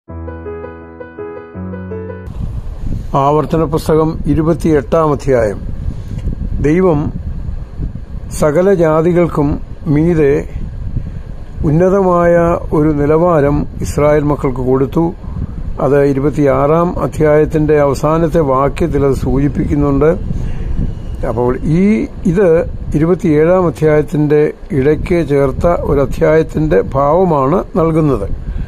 ആവർത്തന പുസ്തകം ഇരുപത്തിയെട്ടാം അധ്യായം ദൈവം സകല ജാതികൾക്കും മീതെ ഉന്നതമായ ഒരു നിലവാരം ഇസ്രായേൽ മക്കൾക്ക് കൊടുത്തു അത് ഇരുപത്തിയാറാം അധ്യായത്തിന്റെ അവസാനത്തെ വാക്യത്തിൽ അത് സൂചിപ്പിക്കുന്നുണ്ട് അപ്പോൾ ഈ ഇത് ഇരുപത്തിയേഴാം അധ്യായത്തിന്റെ ഇടയ്ക്ക് ചേർത്ത ഒരു അധ്യായത്തിന്റെ ഭാവമാണ് നൽകുന്നത്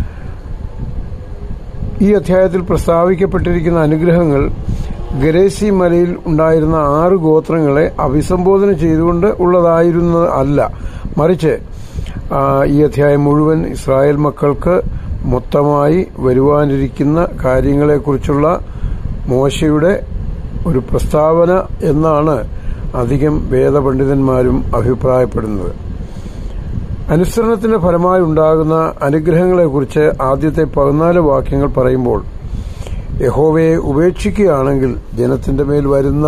ഈ അധ്യായത്തിൽ പ്രസ്താവിക്കപ്പെട്ടിരിക്കുന്ന അനുഗ്രഹങ്ങൾ ഗരേസി മലയിൽ ഉണ്ടായിരുന്ന ആറ് ഗോത്രങ്ങളെ അഭിസംബോധന ചെയ്തുകൊണ്ട് ഉള്ളതായിരുന്ന അല്ല മറിച്ച് ഈ അധ്യായം മുഴുവൻ ഇസ്രായേൽ മക്കൾക്ക് മൊത്തമായി വരുവാനിരിക്കുന്ന കാര്യങ്ങളെക്കുറിച്ചുള്ള മോശയുടെ ഒരു പ്രസ്താവന എന്നാണ് അധികം വേദപണ്ഡിതന്മാരും അഭിപ്രായപ്പെടുന്നത് അനുസരണത്തിന്റെ ഫലമായി ഉണ്ടാകുന്ന അനുഗ്രഹങ്ങളെക്കുറിച്ച് ആദ്യത്തെ പതിനാല് വാക്യങ്ങൾ പറയുമ്പോൾ യഹോവയെ ഉപേക്ഷിക്കുകയാണെങ്കിൽ ജനത്തിന്റെ മേൽ വരുന്ന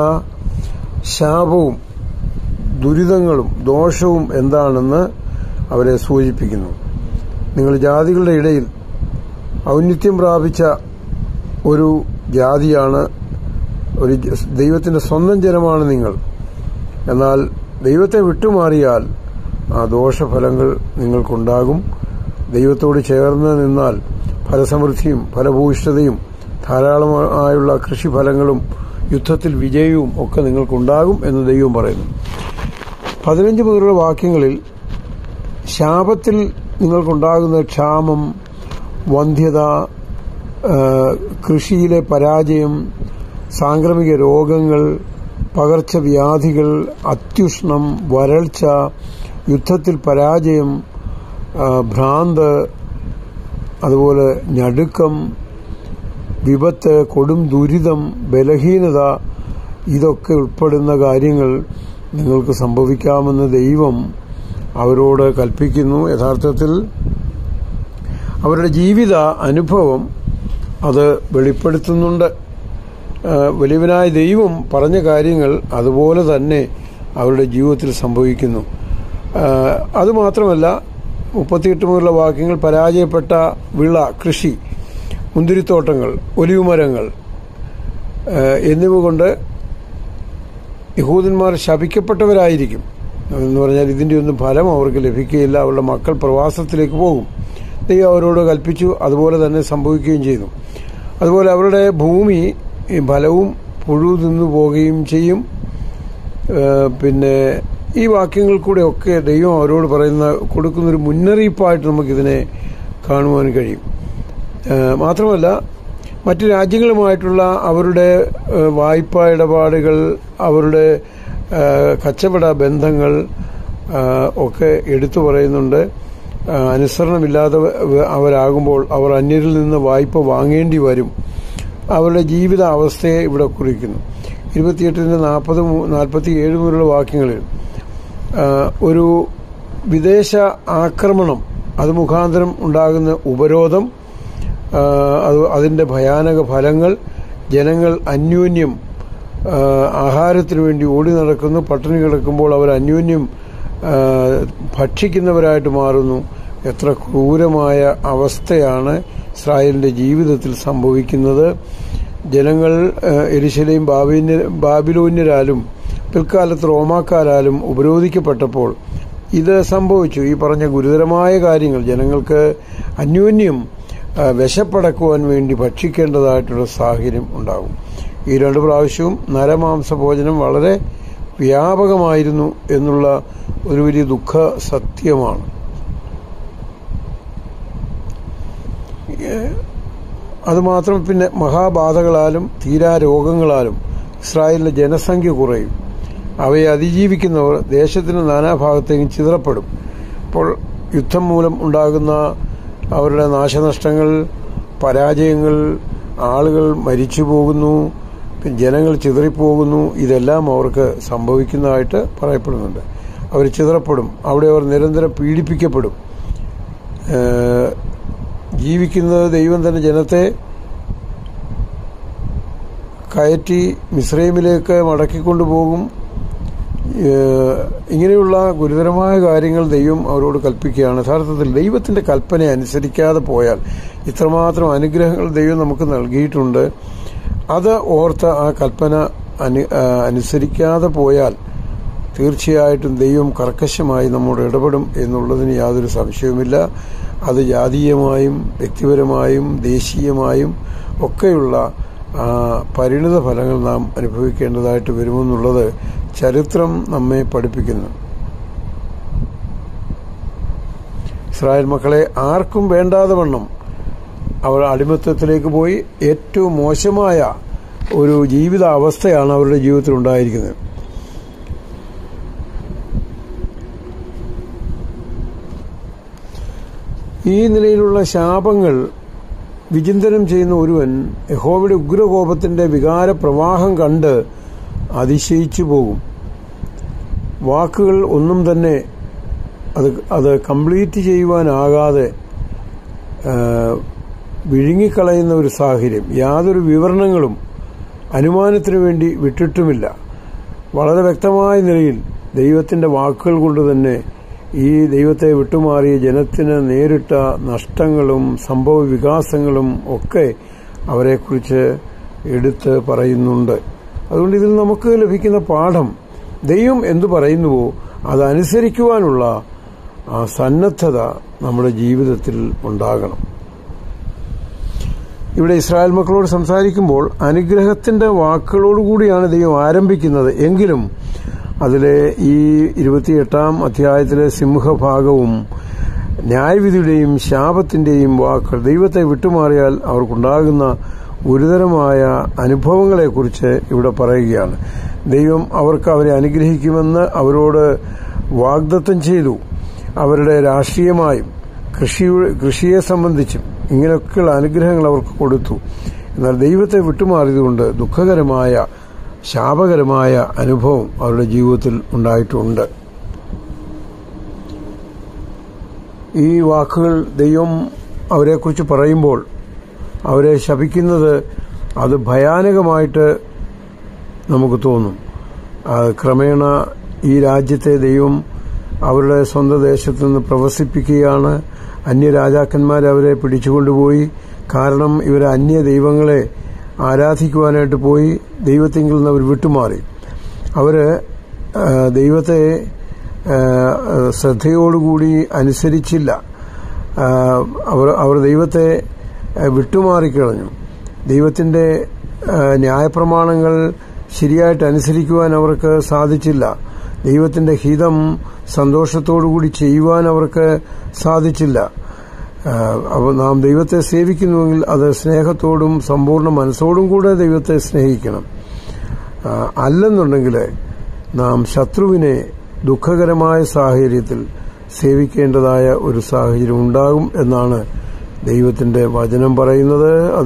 ശാപവും ദുരിതങ്ങളും ദോഷവും എന്താണെന്ന് അവരെ സൂചിപ്പിക്കുന്നു നിങ്ങൾ ജാതികളുടെ ഇടയിൽ ഔന്നിത്യം പ്രാപിച്ച ഒരു ജാതിയാണ് ഒരു ദൈവത്തിന്റെ സ്വന്തം ജനമാണ് നിങ്ങൾ എന്നാൽ ദൈവത്തെ വിട്ടുമാറിയാൽ ആ ദോഷഫലങ്ങൾ നിങ്ങൾക്കുണ്ടാകും ദൈവത്തോട് ചേർന്ന് നിന്നാൽ ഫലസമൃദ്ധിയും ഫലഭൂയിഷ്ഠതയും ധാരാളമായുള്ള കൃഷിഫലങ്ങളും യുദ്ധത്തിൽ വിജയവും ഒക്കെ നിങ്ങൾക്കുണ്ടാകും എന്ന് ദൈവം പറയുന്നു പതിനഞ്ച് മുതലുള്ള വാക്യങ്ങളിൽ ശാപത്തിൽ നിങ്ങൾക്കുണ്ടാകുന്ന ക്ഷാമം വന്ധ്യത കൃഷിയിലെ പരാജയം സാംക്രമിക രോഗങ്ങൾ പകർച്ചവ്യാധികൾ അത്യുഷ്ണം വരൾച്ച യുദ്ധത്തിൽ പരാജയം ഭ്രാന്ത് അതുപോലെ ഞടുക്കം വിപത്ത് കൊടും ദുരിതം ബലഹീനത ഇതൊക്കെ ഉൾപ്പെടുന്ന കാര്യങ്ങൾ നിങ്ങൾക്ക് സംഭവിക്കാമെന്ന് ദൈവം അവരോട് കൽപ്പിക്കുന്നു യഥാർത്ഥത്തിൽ അവരുടെ ജീവിത അനുഭവം അത് വെളിപ്പെടുത്തുന്നുണ്ട് വലിയവനായ ദൈവം പറഞ്ഞ കാര്യങ്ങൾ അതുപോലെ തന്നെ അവരുടെ ജീവിതത്തിൽ സംഭവിക്കുന്നു അതുമാത്രമല്ല മുപ്പത്തിയെട്ട് മുതലുള്ള വാക്യങ്ങൾ പരാജയപ്പെട്ട വിള കൃഷി മുന്തിരിത്തോട്ടങ്ങൾ ഒലിവുമരങ്ങൾ എന്നിവ കൊണ്ട് യഹൂദന്മാർ ശപിക്കപ്പെട്ടവരായിരിക്കും എന്ന് പറഞ്ഞാൽ ഇതിന്റെ ഒന്നും ഫലം അവർക്ക് ലഭിക്കുകയില്ല അവരുടെ മക്കൾ പ്രവാസത്തിലേക്ക് പോകും ദൈവം അവരോട് കൽപ്പിച്ചു അതുപോലെ തന്നെ സംഭവിക്കുകയും ചെയ്തു അതുപോലെ അവരുടെ ഭൂമി ഫലവും പുഴു തിന്നു പോവുകയും ചെയ്യും പിന്നെ ഈ വാക്യങ്ങൾ കൂടെ ഒക്കെ ദൈവം അവരോട് പറയുന്ന കൊടുക്കുന്നൊരു മുന്നറിയിപ്പായിട്ട് നമുക്കിതിനെ കാണുവാൻ കഴിയും മാത്രമല്ല മറ്റു രാജ്യങ്ങളുമായിട്ടുള്ള അവരുടെ വായ്പാ ഇടപാടുകൾ അവരുടെ കച്ചവട ബന്ധങ്ങൾ ഒക്കെ എടുത്തു പറയുന്നുണ്ട് അനുസരണമില്ലാതെ അവരാകുമ്പോൾ അവർ അന്യരിൽ നിന്ന് വായ്പ വാങ്ങേണ്ടി വരും അവരുടെ ജീവിത അവസ്ഥയെ ഇവിടെ കുറിക്കുന്നു ഇരുപത്തിയെട്ടിന്റെ നാൽപ്പത് നാൽപ്പത്തി ഏഴ് മുതലുള്ള വാക്യങ്ങളിൽ ഒരു വിദേശ ആക്രമണം അത് മുഖാന്തരം ഉണ്ടാകുന്ന ഉപരോധം അത് അതിന്റെ ഭയാനക ഫലങ്ങൾ ജനങ്ങൾ അന്യോന്യം ആഹാരത്തിനു വേണ്ടി ഓടി നടക്കുന്നു പട്ടിണി കിടക്കുമ്പോൾ അവർ അന്യോന്യം ഭക്ഷിക്കുന്നവരായിട്ട് മാറുന്നു എത്ര ക്രൂരമായ അവസ്ഥയാണ് ഇസ്രായേലിന്റെ ജീവിതത്തിൽ സംഭവിക്കുന്നത് ജനങ്ങൾ എരിശിലെയും ബാബിലോന്യരാലും പിൽക്കാലത്ത് റോമാക്കാരാലും ഉപരോധിക്കപ്പെട്ടപ്പോൾ ഇത് സംഭവിച്ചു ഈ പറഞ്ഞ ഗുരുതരമായ കാര്യങ്ങൾ ജനങ്ങൾക്ക് അന്യോന്യം വിശപ്പടക്കുവാൻ വേണ്ടി ഭക്ഷിക്കേണ്ടതായിട്ടുള്ള സാഹചര്യം ഉണ്ടാകും ഈ രണ്ട് പ്രാവശ്യവും നരമാംസ ഭോജനം വളരെ വ്യാപകമായിരുന്നു എന്നുള്ള ഒരു വലിയ ദുഃഖ സത്യമാണ് അതുമാത്രം പിന്നെ മഹാബാധകളാലും തീരാരോഗങ്ങളാലും ഇസ്രായേലിന്റെ ജനസംഖ്യ കുറയും അവയെ അതിജീവിക്കുന്നവർ ദേശത്തിന്റെ നാനാഭാഗത്തേക്കും ചിതറപ്പെടും അപ്പോൾ യുദ്ധം മൂലം ഉണ്ടാകുന്ന അവരുടെ നാശനഷ്ടങ്ങൾ പരാജയങ്ങൾ ആളുകൾ മരിച്ചു പോകുന്നു ജനങ്ങൾ ചിതറിപ്പോകുന്നു ഇതെല്ലാം അവർക്ക് സംഭവിക്കുന്നതായിട്ട് പറയപ്പെടുന്നുണ്ട് അവർ ചിതറപ്പെടും അവിടെ അവർ നിരന്തരം പീഡിപ്പിക്കപ്പെടും ജീവിക്കുന്നത് ദൈവം തന്നെ ജനത്തെ കയറ്റി മിശ്രൈമിലേക്ക് മടക്കിക്കൊണ്ടുപോകും ഏഹ് ഇങ്ങനെയുള്ള ഗുരുതരമായ കാര്യങ്ങൾ ദൈവം അവരോട് കൽപ്പിക്കുകയാണ് യഥാർത്ഥത്തിൽ ദൈവത്തിന്റെ കൽപ്പന അനുസരിക്കാതെ പോയാൽ ഇത്രമാത്രം അനുഗ്രഹങ്ങൾ ദൈവം നമുക്ക് നൽകിയിട്ടുണ്ട് അത് ഓർത്ത് ആ കൽപ്പന അനു ആ, അനുസരിക്കാതെ പോയാൽ തീർച്ചയായിട്ടും ദൈവം കർക്കശമായി നമ്മോട് ഇടപെടും എന്നുള്ളതിന് യാതൊരു സംശയവുമില്ല അത് ജാതീയമായും വ്യക്തിപരമായും ദേശീയമായും ഒക്കെയുള്ള ആ, പരിണിത ഫലങ്ങൾ നാം അനുഭവിക്കേണ്ടതായിട്ട് വരുമെന്നുള്ളത് ചരിത്രം നമ്മെ പഠിപ്പിക്കുന്നു ഇസ്രായേൽ മക്കളെ ആർക്കും വേണ്ടാതെ വണ്ണം അവർ അടിമത്തത്തിലേക്ക് പോയി ഏറ്റവും മോശമായ ഒരു ജീവിത അവസ്ഥയാണ് അവരുടെ ജീവിതത്തിൽ ഉണ്ടായിരിക്കുന്നത് ഈ നിലയിലുള്ള ശാപങ്ങൾ വിചിന്തനം ചെയ്യുന്ന ഒരുവൻ യഹോവയുടെ ഉഗ്രകോപത്തിന്റെ വികാര പ്രവാഹം കണ്ട് അതിശയിച്ചു പോകും വാക്കുകൾ ഒന്നും തന്നെ അത് അത് കംപ്ലീറ്റ് ചെയ്യുവാനാകാതെ ആ, വിഴുങ്ങിക്കളയുന്ന ഒരു സാഹചര്യം യാതൊരു വിവരണങ്ങളും അനുമാനത്തിനു വേണ്ടി വിട്ടിട്ടുമില്ല വളരെ വ്യക്തമായ നിലയിൽ ദൈവത്തിന്റെ വാക്കുകൾ കൊണ്ട് തന്നെ ഈ ദൈവത്തെ വിട്ടുമാറിയ ജനത്തിന് നേരിട്ട നഷ്ടങ്ങളും സംഭവ വികാസങ്ങളും ഒക്കെ അവരെക്കുറിച്ച് എടുത്ത് പറയുന്നുണ്ട് അതുകൊണ്ട് ഇതിൽ നമുക്ക് ലഭിക്കുന്ന പാഠം ദൈവം എന്തു പറയുന്നുവോ അതനുസരിക്കുവാനുള്ള ആ സന്നദ്ധത നമ്മുടെ ജീവിതത്തിൽ ഉണ്ടാകണം ഇവിടെ ഇസ്രായേൽ മക്കളോട് സംസാരിക്കുമ്പോൾ അനുഗ്രഹത്തിന്റെ വാക്കുകളോടുകൂടിയാണ് ദൈവം ആരംഭിക്കുന്നത് എങ്കിലും അതിലെ ഈ ഇരുപത്തിയെട്ടാം അധ്യായത്തിലെ സിംഹഭാഗവും ന്യായവിധിയുടെയും ശാപത്തിന്റെയും വാക്കുകൾ ദൈവത്തെ വിട്ടുമാറിയാൽ അവർക്കുണ്ടാകുന്ന ഗുരുതരമായ അനുഭവങ്ങളെക്കുറിച്ച് ഇവിടെ പറയുകയാണ് ദൈവം അവർക്ക് അവരെ അനുഗ്രഹിക്കുമെന്ന് അവരോട് വാഗ്ദത്തം ചെയ്തു അവരുടെ രാഷ്ട്രീയമായും കൃഷി കൃഷിയെ സംബന്ധിച്ചും ഇങ്ങനെയൊക്കെയുള്ള അനുഗ്രഹങ്ങൾ അവർക്ക് കൊടുത്തു എന്നാൽ ദൈവത്തെ വിട്ടുമാറിയതുകൊണ്ട് ദുഃഖകരമായ ശാപകരമായ അനുഭവം അവരുടെ ജീവിതത്തിൽ ഉണ്ടായിട്ടുണ്ട് ഈ വാക്കുകൾ ദൈവം അവരെക്കുറിച്ച് പറയുമ്പോൾ അവരെ ശപിക്കുന്നത് അത് ഭയാനകമായിട്ട് നമുക്ക് തോന്നും ആ, ക്രമേണ ഈ രാജ്യത്തെ ദൈവം അവരുടെ സ്വന്തം ദേശത്ത് നിന്ന് പ്രവസിപ്പിക്കുകയാണ് അന്യ രാജാക്കന്മാർ അവരെ പിടിച്ചുകൊണ്ടുപോയി കാരണം ഇവർ അന്യ ദൈവങ്ങളെ ആരാധിക്കുവാനായിട്ട് പോയി ദൈവത്തിങ്കിൽ നിന്ന് അവർ വിട്ടുമാറി അവര് ആ, ദൈവത്തെ ആ, ശ്രദ്ധയോടുകൂടി അനുസരിച്ചില്ല ആ, അവർ അവർ ദൈവത്തെ ആ, വിട്ടുമാറിക്കളഞ്ഞു ദൈവത്തിന്റെ ആ, ന്യായപ്രമാണങ്ങൾ ശരിയായിട്ട് അനുസരിക്കുവാൻ അവർക്ക് സാധിച്ചില്ല ദൈവത്തിന്റെ ഹിതം സന്തോഷത്തോടുകൂടി ചെയ്യുവാൻ അവർക്ക് സാധിച്ചില്ല ആ, അപ്പോൾ നാം ദൈവത്തെ സേവിക്കുന്നുവെങ്കിൽ അത് സ്നേഹത്തോടും സമ്പൂർണ്ണ മനസ്സോടും കൂടെ ദൈവത്തെ സ്നേഹിക്കണം ആ, അല്ലെന്നുണ്ടെങ്കിൽ നാം ശത്രുവിനെ ദുഃഖകരമായ സാഹചര്യത്തിൽ സേവിക്കേണ്ടതായ ഒരു സാഹചര്യം ഉണ്ടാകും എന്നാണ് ദൈവത്തിന്റെ വചനം പറയുന്നത് അത്